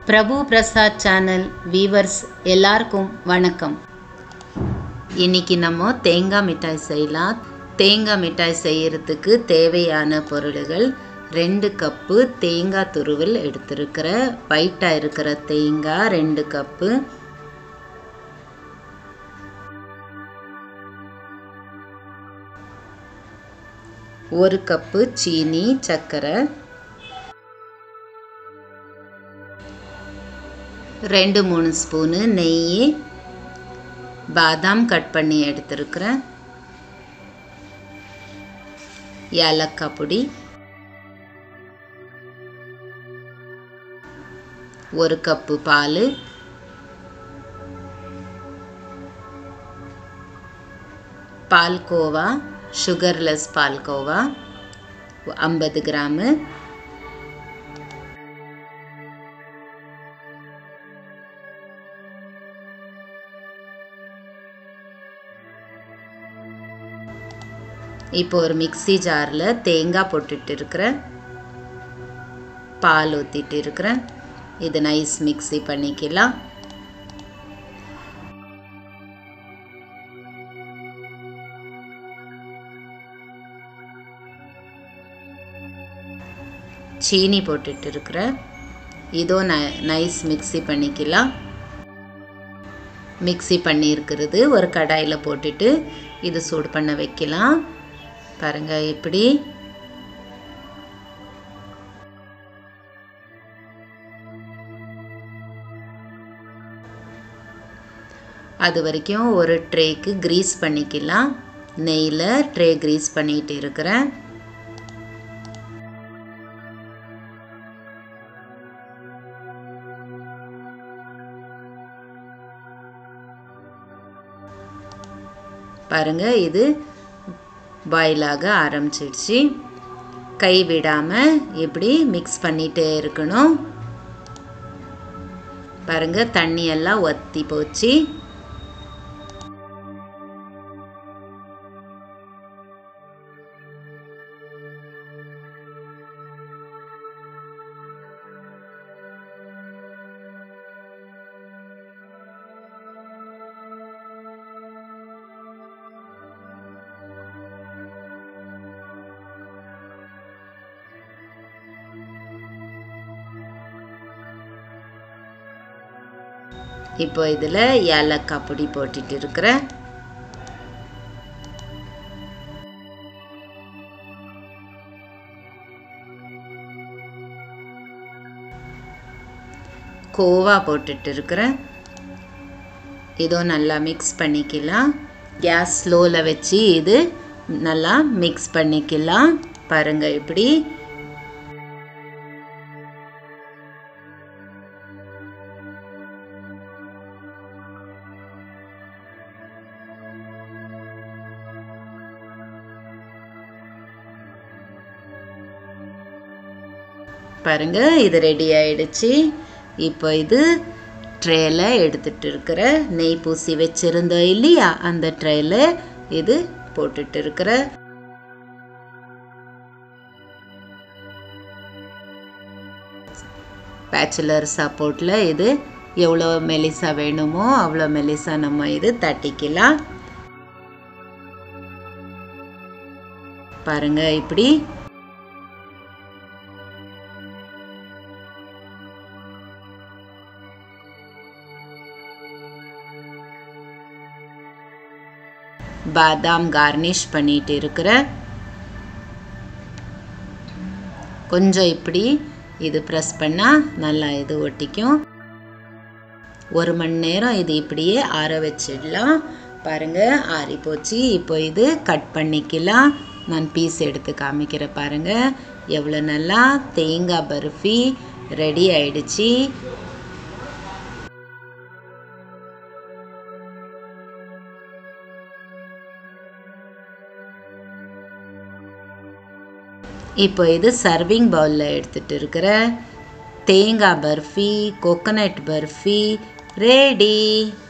பிரபு Prasad channel viewers எல்லாருக்கும் வணக்கம் இன்னைக்கு நம்ம தேங்காய் மிட்டாய் செய்யலாம் தேங்காய் மிட்டாய் செய்யறதுக்கு தேவையான பொருள்கள் ரெண்டு கப்பு தேங்காய் துருவல் எடுத்திருக்கிற ஒயிட்டாக இருக்கிற தேங்காய் ரெண்டு கப்பு ஒரு கப்பு சீனி சர்க்கரை ரெண்டு மூணு ஸ்பூனு நெய் பாதாம் கட் பண்ணி எடுத்துருக்குறேன் ஏலக்காய் பொடி ஒரு கப்பு பால் பால்கோவா சுகர்லெஸ் பால்கோவா ஐம்பது கிராமு இப்போ ஒரு மிக்சி ஜாரில் தேங்காய் போட்டுட்டு இருக்கிறேன் பால் ஊற்றிட்டு இருக்கிறேன் இது நைஸ் மிக்சி பண்ணிக்கலாம் சீனி போட்டுட்டு இருக்கிறேன் இதோ ந நைஸ் மிக்சி பண்ணிக்கலாம் மிக்சி பண்ணியிருக்கிறது ஒரு கடாயில் போட்டுட்டு இது சூடு பண்ண வைக்கலாம் பாருங்க எப்படி அது வரைக்கும் ஒரு ட்ரேக்கு க்ரீஸ் பண்ணிக்கலாம் நெய்யில் ட்ரே க்ரீஸ் பண்ணிட்டு இருக்கிறேன் பாருங்க இது பாயில் ஆக ஆரம்பிச்சிடுச்சு கை விடாமல் இப்படி மிக்ஸ் பண்ணிகிட்டே இருக்கணும் பாருங்க தண்ணி எல்லாம் ஒத்தி போச்சு இப்போ இதில் ஏலக்காய் பொடி போட்டுட்டு இருக்கிறேன் கோவா போட்டுட்டு இருக்கிறேன் இதோ நல்லா மிக்ஸ் பண்ணிக்கலாம் கேஸ் ஸ்லோவில் வச்சு இது நல்லா மிக்ஸ் பண்ணிக்கலாம் பாருங்கள் இப்படி பாருங்க இது ரெடி ஆயிடுச்சு இப்போ இது ட்ரேல எடுத்துட்டு இருக்கிற நெய் பூசி வச்சிருந்தோம் இல்லையா அந்த ட்ரேல இது போட்டுட்டு இருக்கிற பேச்சுலர் சப்போர்ட்டில் இது எவ்வளோ மெலிசா வேணுமோ அவ்வளோ மெலிசா நம்ம இது தட்டிக்கலாம் பாருங்க இப்படி பாதாம் கார்னிஷ் பண்ணிட்டு இருக்கிற கொஞ்சம் இப்படி இது ப்ரெஸ் பண்ணால் நல்லா இது ஒட்டிக்கும் ஒரு மணி நேரம் இது இப்படியே ஆற வச்சிடலாம் பாருங்க ஆறி போச்சு இப்போ இது கட் பண்ணிக்கலாம் நான் பீஸ் எடுத்து காமிக்கிறேன் பாருங்க எவ்வளோ நல்லா தேங்காய் பர்ஃபி ரெடி ஆயிடுச்சு இப்போ இது சர்விங் பவுலில் எடுத்துகிட்டு இருக்கிற தேங்காய் பர்ஃபி கோகனட் பர்ஃபி ரெடி